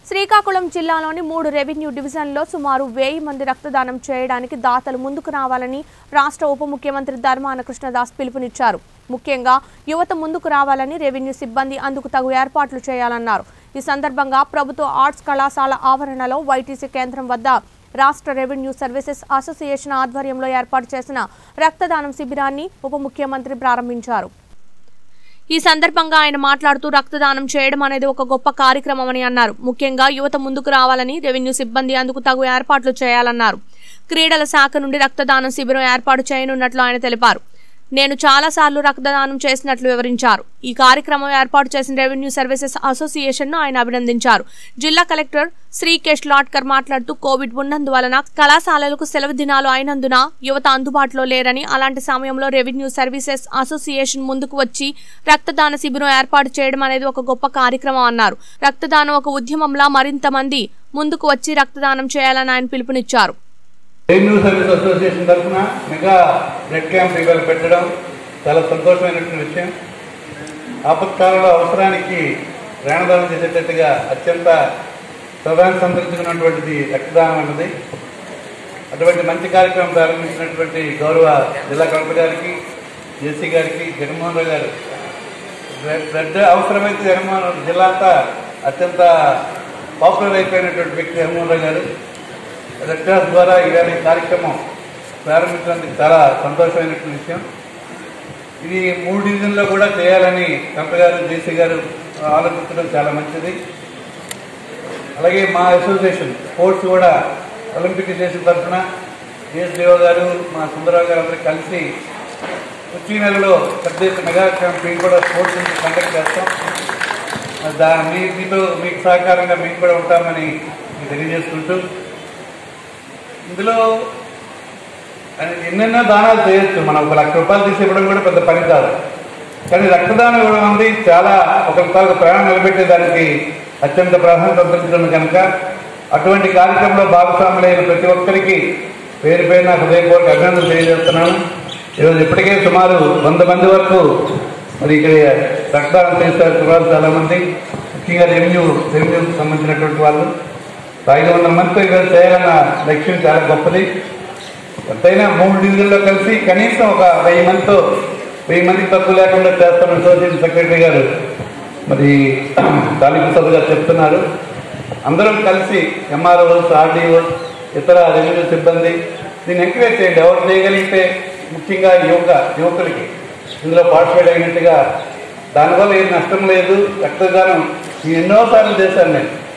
శ్రీకాకుళం జిల్లాలోని మూడు రెవెన్యూ డివిజన్లో సుమారు వెయ్యి మంది రక్తదానం చేయడానికి దాతలు ముందుకు రావాలని రాష్ట్ర ఉప ముఖ్యమంత్రి ధర్మాన కృష్ణదాస్ పిలుపునిచ్చారు ముఖ్యంగా యువత ముందుకు రావాలని రెవెన్యూ సిబ్బంది అందుకు తగు ఏర్పాట్లు చేయాలన్నారు ఈ సందర్భంగా ప్రభుత్వ ఆర్ట్స్ కళాశాల ఆవరణలో వైటీసీ కేంద్రం వద్ద రాష్ట్ర రెవెన్యూ సర్వీసెస్ అసోసియేషన్ ఆధ్వర్యంలో ఏర్పాటు చేసిన రక్తదానం శిబిరాన్ని ఉప ముఖ్యమంత్రి ప్రారంభించారు ఈ సందర్భంగా ఆయన మాట్లాడుతూ రక్తదానం చేయడం అనేది ఒక గొప్ప కార్యక్రమమని అన్నారు ముఖ్యంగా యువత ముందుకు రావాలని రెవెన్యూ సిబ్బంది అందుకు తగు ఏర్పాట్లు చేయాలన్నారు క్రీడల శాఖ నుండి రక్తదానం శిబిరం ఏర్పాటు చేయనున్నట్లు ఆయన తెలిపారు నేను చాలాసార్లు రక్తదానం చేసినట్లు వివరించారు ఈ కార్యక్రమం ఏర్పాటు చేసిన రెవెన్యూ సర్వీసెస్ అసోసియేషన్ను ఆయన అభినందించారు జిల్లా కలెక్టర్ శ్రీకేష్ లాట్కర్ మాట్లాడుతూ కోవిడ్ ఉన్నందువలన కళాశాలలకు సెలవు దినాలు అయినందున యువత అందుబాటులో లేరని అలాంటి సమయంలో రెవెన్యూ సర్వీసెస్ అసోసియేషన్ ముందుకు వచ్చి రక్తదాన శిబిరం ఏర్పాటు చేయడం అనేది ఒక గొప్ప కార్యక్రమం అన్నారు రక్తదానం ఒక ఉద్యమంలా మరింత మంది ముందుకు వచ్చి రక్తదానం చేయాలని ఆయన పిలుపునిచ్చారు రెవెన్యూ సర్వీస్ అసోసియేషన్ తరఫున మెగా బ్లడ్ క్యాంప్ ఇవాళ పెట్టడం చాలా సంతోషమైనటువంటి విషయం ఆపత్కాలంలో అవసరానికి ప్రాణదానం చేసేటట్టుగా అత్యంత ప్రధాన సంతరించుకున్నటువంటిది రక్తదానం అన్నది అటువంటి మంచి కార్యక్రమం ప్రారంభించినటువంటి గౌరవ జిల్లా కలెక్టర్ గారికి జేసీ గారికి జగన్మోహన్ రావు గారు బ్లడ్ బ్లడ్ అవసరమైతే జగన్మోహన్ రావు జిల్లా అంతా అత్యంత పాపులర్ అయిపోయినటువంటి వ్యక్తి జగన్మోహన్ రావు గారు రెడ్ క్రాస్ ద్వారా ఇవాళ ఈ కార్యక్రమం ప్రారంభించడానికి చాలా సంతోషమైనటువంటి విషయం ఇది మూడు డివిజన్లో కూడా చేయాలని కలెక్టర్ గారు జేసీ గారు ఆలోచించడం చాలా మంచిది అలాగే మా అసోసియేషన్ స్పోర్ట్స్ కూడా ఒలింపిక్ చేసిన తరఫున జేఎస్ దేవ గారు మా సుందరరావు గారు అందరూ కలిసి వచ్చే నెలలో పెద్ద ఎత్తున మెగా క్యాంపింగ్ కూడా స్పోర్ట్స్ నుంచి కండక్ట్ చేస్తాం మరి దా మీ మీతో మీకు సహకారంగా మీకు కూడా ఉంటామని మీకు తెలియజేసుకుంటూ ఇందులో అది ఎన్నెన్నో దానాలు చేయొచ్చు మనం ఒక లక్ష రూపాయలు తీసి ఇవ్వడం కూడా పెద్ద పని కాదు కానీ రక్తదానం ఇవ్వడం అనేది చాలా ఒక తాలూకు ప్రాణం నిలబెట్టేదానికి అత్యంత ప్రాధాన్యత సంతరించడం కనుక అటువంటి కార్యక్రమంలో భాగస్వాములైన ప్రతి ఒక్కరికి పేరు పేరున హృదయపూర్వక అభినందనలు తెలియజేస్తున్నాను ఈరోజు ఇప్పటికే సుమారు వంద మంది వరకు మరి ఇక్కడ రక్తదానం చేస్తారు కుర్రాలు చాలా మంది ముఖ్యంగా రెవెన్యూ రెవెన్యూకి సంబంధించినటువంటి వాళ్ళు ఐదు వందల మందితో ఈరోజు చేయాలన్న లక్ష్యం చాలా గొప్పది ఎంతైనా మూడు డివిజన్లో కలిసి కనీసం ఒక వెయ్యి మందితో వెయ్యి మందికి తక్కువ లేకుండా చేస్తామని అసోసియేషన్ సెక్రటరీ గారు మరి తాలూకు సభ గారు చెప్తున్నారు అందరం కలిసి ఎంఆర్ఓస్ ఆర్డీఓస్ ఇతర రెవెన్యూ సిబ్బంది దీన్ని ఎంకరేజ్ చేయండి ఎవరు చేయగలిగితే ముఖ్యంగా యువక యువకులకి ఇందులో పార్టిసిపేట్ అయినట్టుగా దానివల్ల ఏం నష్టం లేదు రక్తదానం నేను ఎన్నోసార్లు చేశాను నేను